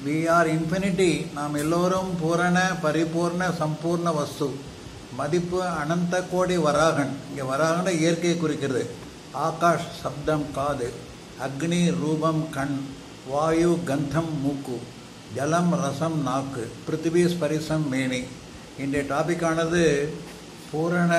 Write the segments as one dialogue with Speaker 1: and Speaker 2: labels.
Speaker 1: we are infinity நாம் எல்லோரும் பூரண பரிபூர்ண சம்பூர்ண வஸ்து மதிப்பு அனந்த கோடி வராகன் இங்கே வராகன இயற்கையை குறிக்கிறது ஆகாஷ் சப்தம் காது அக்னி ரூபம் கண் வாயு கந்தம் மூக்கு ஜலம் ரசம் நாக்கு பிருத்திவி ஸ்பரிசம் மேனி இன்றைய டாபிக்கானது பூரண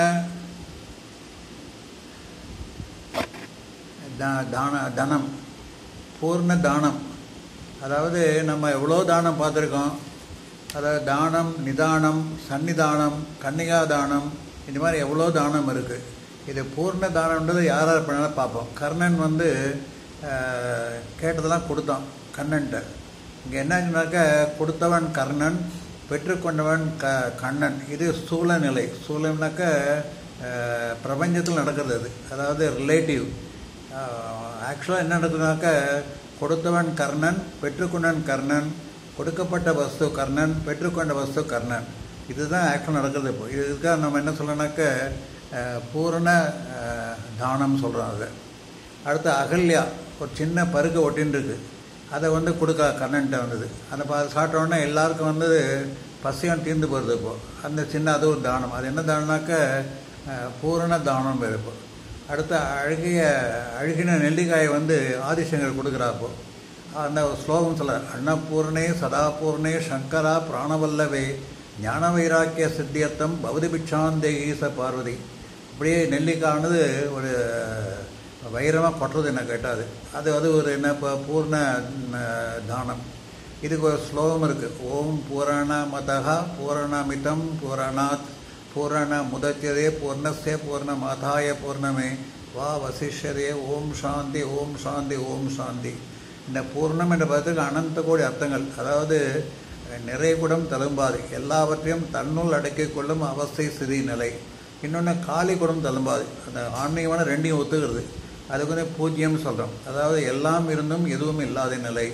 Speaker 1: த- தான தனம் பூர்ண தானம் அதாவது நம்ம எவ்வளோ தானம் பார்த்துருக்கோம் அதாவது தானம் நிதானம் சன்னிதானம் கன்னிகா தானம் இந்த மாதிரி எவ்வளோ தானம் இருக்குது இது பூர்ண தானம்ன்றது யார் யார் பண்ணாலும் பார்ப்போம் கர்ணன் வந்து அஹ், கேட்டதெல்லாம் கொடுத்தான் கண்ணன்ட்ட இங்கே என்னன்னாக்க கொடுத்தவன் கர்ணன் பெற்றுக்கொண்டவன் க கண்ணன் இது ஸ்தூல நிலை ஸ்தூலம்னாக்க பிரபஞ்சத்தில் நடக்கிறது அது அதாவது ரிலேட்டிவ் ஆக்சுவலாக என்ன நடக்குதுனாக்க கொடுத்தவன் கர்ணன் பெற்றுக்கொண்டன் கர்ணன் கொடுக்கப்பட்ட வஸ்து கர்ணன் பெற்றுக்கொண்ட வஸ்து கர்ணன் இதுதான் ஆக்சுவல் நடக்கிறது இப்போ இதுக்காக நம்ம என்ன சொல்லணும்னாக்க அஹ், பூரண அஹ், தானம் சொல்கிறோம் அதை அடுத்து அகல்யா ஒரு சின்ன பருக்க ஒட்டின்னு இருக்கு அதை வந்து கொடுக்க கண்ணன்ட்ட வந்தது அந்த பா சாப்பிட்டோன்னே எல்லாருக்கும் வந்து பசியம் தீர்ந்து போகிறது இப்போ அந்த சின்ன அது ஒரு தானம் அது என்ன தானம்னாக்க அஹ், பூரண தானம் பேர் இப்போ அடுத்து அழகிய அழுகின நெல்லிக்காயை வந்து ஆதிசங்கர் கொடுக்குறா இப்போ அந்த ஸ்லோகம் சொல்ல அன்னபூர்ணே சதாபூர்ணே சங்கரா பிராணவல்லவே ஞான வைராக்கிய சித்தியத்தம் பவதி பிக்ஷாந்தே ஈச பார்வதி இப்படியே நெல்லிக்கானது ஒரு வைரமாக கொட்டுறது என்ன கேட்டாது அது அது ஒரு என்ன இப்போ பூர்ண ம், தானம் இதுக்கு ஒரு ஸ்லோகம் இருக்குது ஓம் பூரணமதா பூரணமிதம் பூரணாத் பூரண முதத்தியதே பூர்ணஸ்ய பூர்ணமாதாய பூர்ணமே வா வசிஷ்யதே ஓம் சாந்தி ஓம் சாந்தி ஓம் சாந்தி இந்த பூர்ணம் என்ற பதத்துக்கு அனந்த கோடி அர்த்தங்கள் அதாவது நிறைகுடம் தழும்பாது எல்லாவற்றையும் தன்னுள் அடக்கிக் கொள்ளும் அவஸ்தை சிறி நிலை இன்னொன்று காலி குடம் தழும்பாது அந்த ஆன்மீகமான ரெண்டையும் ஒத்துக்கிறது அதுக்கு வந்து பூஜ்யம்னு சொல்கிறோம் அதாவது எல்லாம் இருந்தும் எதுவும் இல்லாத நிலை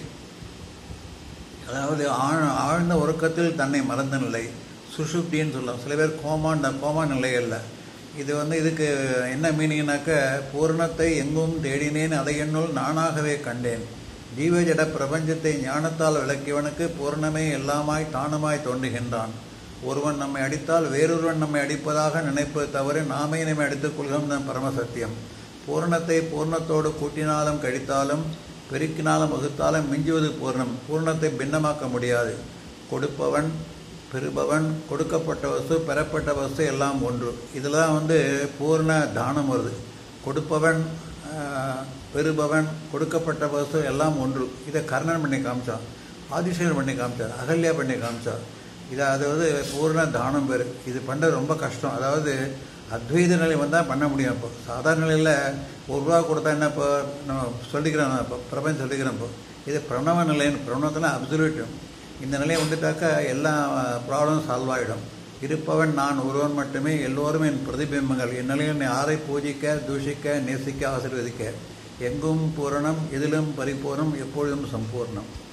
Speaker 1: அதாவது ஆழ் ஆழ்ந்த உறக்கத்தில் தன்னை மறந்த நிலை சுஷுப்தின்னு சொல்லலாம் சில பேர் கோமாண்ட கோமா நிலை அல்ல இது வந்து இதுக்கு என்ன மீனிங்னாக்க பூரணத்தை எங்கும் தேடினேன் அதை என்னுள் நானாகவே கண்டேன் ஜீவஜட பிரபஞ்சத்தை ஞானத்தால் விளக்கியவனுக்கு பூரணமே எல்லாமாய் தானுமாய் தோன்றுகின்றான் ஒருவன் நம்மை அடித்தால் வேறொருவன் நம்மை அடிப்பதாக நினைப்பது தவிர நாமே நம்மை அடித்துக் கொள்கிறோம் தான் பரமசத்தியம் பூரணத்தை பூர்ணத்தோடு கூட்டினாலும் கழித்தாலும் பெருக்கினாலும் வகுத்தாலும் மிஞ்சுவது பூர்ணம் பூர்ணத்தை பின்னமாக்க முடியாது கொடுப்பவன் பெறுபவன் கொடுக்கப்பட்ட வஸ்து பெறப்பட்ட வஸ்து எல்லாம் ஒன்று இதெல்லாம் வந்து பூர்ண தானம் வருது கொடுப்பவன் ஆஹ், பெறுபவன் கொடுக்கப்பட்ட வஸ்து எல்லாம் ஒன்று இதை கர்ணன் பண்ணி காமிச்சான் ஆதிசேகர் பண்ணி காமிச்சார் அகல்யா பண்ணி காமிச்சார் இதை அது வந்து பூர்ண தானம் பேர் இது பண்ணுறது ரொம்ப கஷ்டம் அதாவது அத்வைத நிலை வந்தால் பண்ண முடியும் இப்போ சாதாரண நிலையில் ஒரு ரூபா கொடுத்தா என்ன இப்போ நம்ம சொல்லிக்கிறோம் நான் இப்போ பிரபஞ்சம் சொல்லிக்கிறோம் இப்போ இது பிரணவ நிலைன்னு பிரணவத்தில் அப்சல்யூட் இந்த நிலையை வந்துட்டாக்க எல்லா ப்ராப்ளமும் சால்வ் ஆகிடும் இருப்பவன் நான் ஒருவன் மட்டுமே எல்லோரும் என் பிரதிபிம்பங்கள் என் நிலையில் என்னை யாரை பூஜிக்க தூஷிக்க நேசிக்க ஆசீர்வதிக்க எங்கும் பூரணம் எதிலும் பரிபூர்ணம் எப்பொழுதும் சம்பூர்ணம்